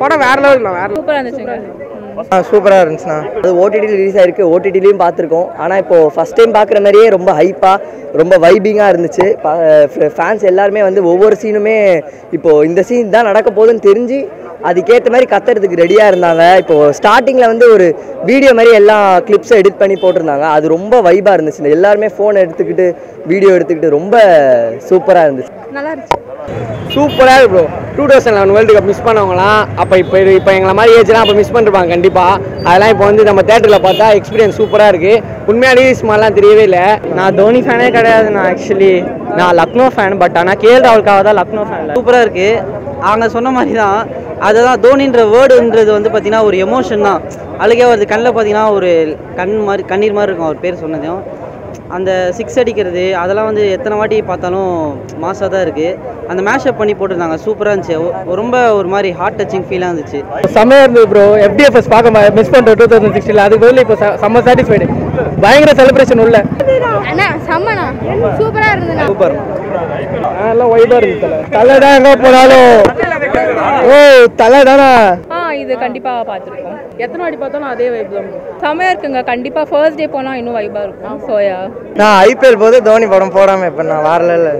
படம் வேற லெவல் வேற சூப்பராக இருந்துச்சுங்க சூப்பராக இருந்துச்சுண்ணா அது ஓடிடியில் ரிலீஸ் ஆயிருக்கு ஓடிடிலையும் பார்த்துருக்கோம் ஆனால் இப்போ ஃபஸ்ட் டைம் பார்க்குற மாதிரியே ரொம்ப ஹைப்பாக ரொம்ப வைபிங்காக இருந்துச்சு ஃபேன்ஸ் எல்லாருமே வந்து ஒவ்வொரு சீனுமே இப்போ இந்த சீன் தான் நடக்க போகுதுன்னு தெரிஞ்சு அதுக்கேற்ற மாதிரி கத்துறதுக்கு ரெடியாக இருந்தாங்க இப்போ ஸ்டார்டிங்கில் வந்து ஒரு வீடியோ மாதிரி எல்லா கிளிப்ஸும் எடிட் பண்ணி போட்டிருந்தாங்க அது ரொம்ப வைபாக இருந்துச்சு எல்லாருமே ஃபோன் எடுத்துக்கிட்டு வீடியோ எடுத்துக்கிட்டு ரொம்ப சூப்பராக இருந்துச்சு நல்லா இருந்துச்சு சூப்பராக இருக்கு bro two thousand eleven world cup miss பண்ணவங்களாம் அப்போ இப்போ இப்போ எங்களை மாதிரி ஏஜ்லாம் அப்போ மிஸ் பண்ணிருப்பாங்க கண்டிப்பாக அதெல்லாம் இப்போ வந்து நம்ம தேட்டரில் பார்த்தா எக்ஸ்பீரியன்ஸ் சூப்பராக இருக்குது உண்மையாலேயே ஸ்மால்லாம் தெரியவே இல்லை நான் தோனி ஃபேனே கிடையாது நான் ஆக்சுவலி நான் லக்னோ ஃபேன் பட் ஆனால் கேஎல் ராகுலுக்காக தான் லக்னோ ஃபேன் சூப்பராக இருக்குது அவங்க சொன்ன மாதிரி தான் அதுதான் தோனின்ற வேர்டுன்றது வந்து பார்த்தீங்கன்னா ஒரு எமோஷன் தான் அழுகே வருது கண்ணில் பார்த்தீங்கன்னா ஒரு கண் மாதிரி கண்ணீர் மாதிரி இருக்கும் அவர் பேர் சொன்னதும் அந்த சிக்ஸ் அடிக்கிறது அதெல்லாம் வந்து எத்தனை வாட்டி பார்த்தாலும் மாசாக தான் இருக்குது அந்த மேஷப் பண்ணி போட்டிருந்தாங்க சூப்பராக இருந்துச்சு ஒ- ரொம்ப ஒரு மாதிரி ஹார்ட் டச்சிங் ஃபீலாக இருந்துச்சு செம்மையாக இருந்தது ப்ரோ எஃப்டிஎஃப்எஸ் பார்க்க மிஸ் பண்ணுறோம் டூ தௌசண்ட் சிக்ஸ்டில் அதுக்கு பதில் இப்போ செம்ம சாட்டிஸ்ஃபைடு பயங்கர செலிப்ரேஷன் உள்ள அண்ணா செம்மண்ணா சூப்பராக இருந்ததுண்ணா சூப்பர் எல்லாம் ஒய்டாக இருக்கு தலை தலை தான் எங்கே போனாலும் ஓ தலை தானே ஆ இது கண்டிப்பாக பார்த்துருக்கோம் எத்தனை வாட்டி பார்த்தாலும் அதே வைப் தான் செம்மையாக இருக்குங்க கண்டிப்பாக ஃபர்ஸ்ட் டே போனால் இன்னும் வைபாக இருக்கும் சோயா நான் ஐபிஎல் போது தோனி படம் போடாமல் இப்போ நான் வரல இல்லை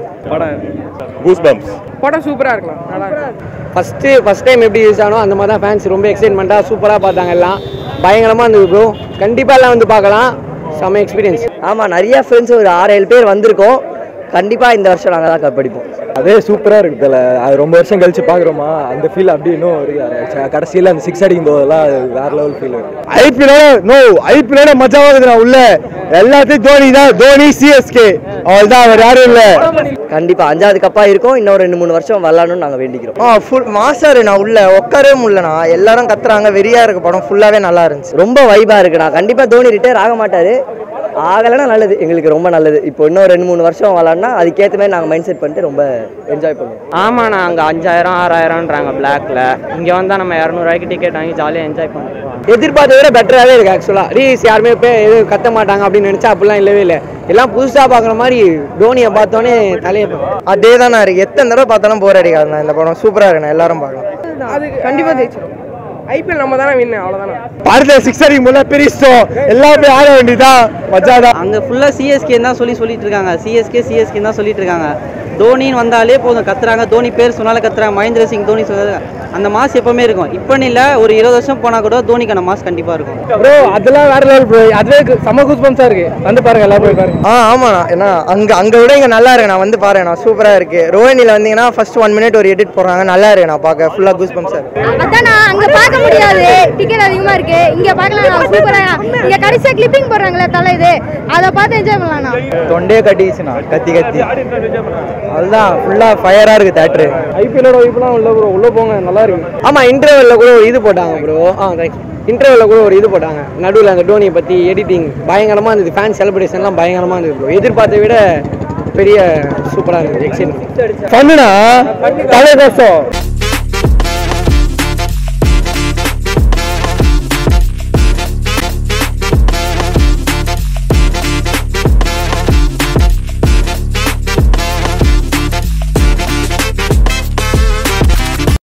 படம் சூப்பராக இருக்கலாம் நல்லா ஃபஸ்ட்டு ஃபஸ்ட் டைம் எப்படி யூஸ் ஆனோ அந்த மாதிரி தான் ஃபேன்ஸ் ரொம்ப எக்ஸைட்மெண்ட்டாக சூப்பராக பார்த்தாங்க எல்லாம் பயங்கரமாக இருந்தது ப்ரோ கண்டிப்பாக எல்லாம் வந்து பார்க்கலாம் செம்ம எக்ஸ்பீரியன்ஸ் ஆமாம் நிறைய ஃப்ரெண்ட்ஸ் ஒரு ஆறு ஏழு பேர் வந்திருக்கோம் கண்டிப்பாக இந்த வருஷம் நாங்கள் தான் கப்படிப்போம் அதே சூப்பராக இருக்கு தல அது ரொம்ப வருஷம் கழிச்சு பார்க்குறோமா அந்த ஃபீல் அப்படி இன்னும் இருக்கு கடைசியில் அந்த சிக்ஸ் அடிக்கும் போதெல்லாம் அது வேற லெவல் ஃபீல் இருக்கு ஐபிஎலோட நோ ஐபிஎலோட மஜாவா இருக்குதுண்ணா உள்ள எல்லாத்தையும் தோனி தான் தோனி சிஎஸ்கே அவள் தான் அவர் யாரும் இல்லை கண்டிப்பாக அஞ்சாவது கப்பாக இருக்கும் இன்னும் ரெண்டு மூணு வருஷம் வரலான்னு நாங்கள் வேண்டிக்கிறோம் ஆ ஃபுல் மாசாரு நான் உள்ள உட்காரவே முடியலண்ணா எல்லாரும் கத்துறாங்க வெறியா இருக்கு படம் ஃபுல்லாகவே நல்லா இருந்துச்சு ரொம்ப வைபாக இருக்குண்ணா கண்டிப்பாக தோனி ரிட்டையர் ஆக மாட்டார் ஆகலைன்னா நல்லது எங்களுக்கு ரொம்ப நல்லது இப்போ இன்னும் ரெண்டு மூணு வருஷம் வரலான்னா அதுக்கேற்ற மாதிரி நாங்கள் மைண்ட் செட் பண்ணிட்டு ரொம்ப என்ஜாய் பண்ணுவோம் ஆமாண்ணா அங்கே அஞ்சாயிரம் ஆறாயிரம்ன்றாங்க பிளாக்ல இங்கே வந்தால் நம்ம இரநூறுவாய்க்கு டிக்கெட் வாங்கி ஜாலியாக என்ஜாய் பண்ணுவோம் எதிர்பார்த்ததை விட பெட்டராகவே இருக்குது ஆக்சுவலாக ரீஸ் யாருமே போய் எதுவும் கத்த மாட்டாங்க அப்படின்னு நினச்சா அப்படிலாம் இல்லவே இல்லை எல்லாம் புதுசாக பார்க்குற மாதிரி தோனியை பார்த்தோன்னே தலையை அதே தானே இருக்கு எத்தனை தடவை பார்த்தாலும் போர் அடிக்காதுண்ணா இந்த படம் சூப்பராக இருக்குண்ணா எல்லாரும் பார்க்கலாம் அது கண்டிப்பாக ஜெயிச்சிடும் ஐபிஎல் நம்ம தானே வின்னு அவ்வளோதானே படத்தில் சிக்ஸ் அடிக்கும் போல பிரிச்சிட்டோம் எல்லாம் போய் ஆட வேண்டியதான் மஜாதான் அங்கே ஃபுல்லாக சிஎஸ்கே தான் சொல்லி சொல்லிட்டு இருக்காங்க சிஎஸ்கே சிஎஸ்கே தான் சொல்லிட்டு இருக்காங்க தோனின்னு வந்தாலே போதும் கத்துறாங்க தோனி பேர் சொன்னாலே கத்துறாங்க மகேந்திர சிங் தோனி சொல்றாங்க அந்த மாஸ் எப்பவுமே இருக்கும் இப்போன்னு இல்லை ஒரு இருபது வருஷம் போனால் கூட தோனிக்கான மாஸ் கண்டிப்பாக இருக்கும் ப்ரோ அதெல்லாம் வேற லெவல் ப்ரோ அதுவே செம்ம கூஸ்பம்ஸாக இருக்கு வந்து பாருங்க எல்லாம் போய் பாருங்க ஆ ஆமாண்ணா ஏன்னா அங்கே அங்கே விட இங்கே நல்லா இருக்கு நான் வந்து பாருண்ணா சூப்பராக இருக்கு ரோஹினியில் வந்தீங்கன்னா ஃபர்ஸ்ட் ஒன் மினிட் ஒரு எடிட் போடுறாங்க நல்லா இருக்கு நான் பார்க்க ஃபுல்லாக கூஸ் பம்ப்ஸாக இருக்கு அதானா அங்க பார்க்க முடியாது டிக்கெட் அதிகமா இருக்கு இங்க பார்க்கலாம் சூப்பரா இங்க கடைசியா கிளிப்பிங் போடுறாங்களே தலை இது அதை பார்த்து என்ஜாய் பண்ணலாம் தொண்டையே கட்டிச்சுண்ணா கத்தி கத்தி அதுதான் ஃபுல்லாக ஃபயராக இருக்குது தேட்ரு ஐபிஎலோட வைப்லாம் உள்ள ப்ரோ உள்ள போங்க நல்லா இருக்கு ஆமா இன்டர்வெல்ல கூட ஒரு இது போட்டாங்க ப்ரோ ஆ ரைட் இன்டர்வெல்ல கூட ஒரு இது போட்டாங்க நடுவில் அந்த டோனியை பத்தி எடிட்டிங் பயங்கரமா இருந்தது ஃபேன் செலிப்ரேஷன்லாம் பயங்கரமா இருந்தது ப்ரோ எதிர்பார்த்த விட பெரிய சூப்பரா இருந்தது எக்ஸைட்மெண்ட் பண்ணுனா தலைகோசம்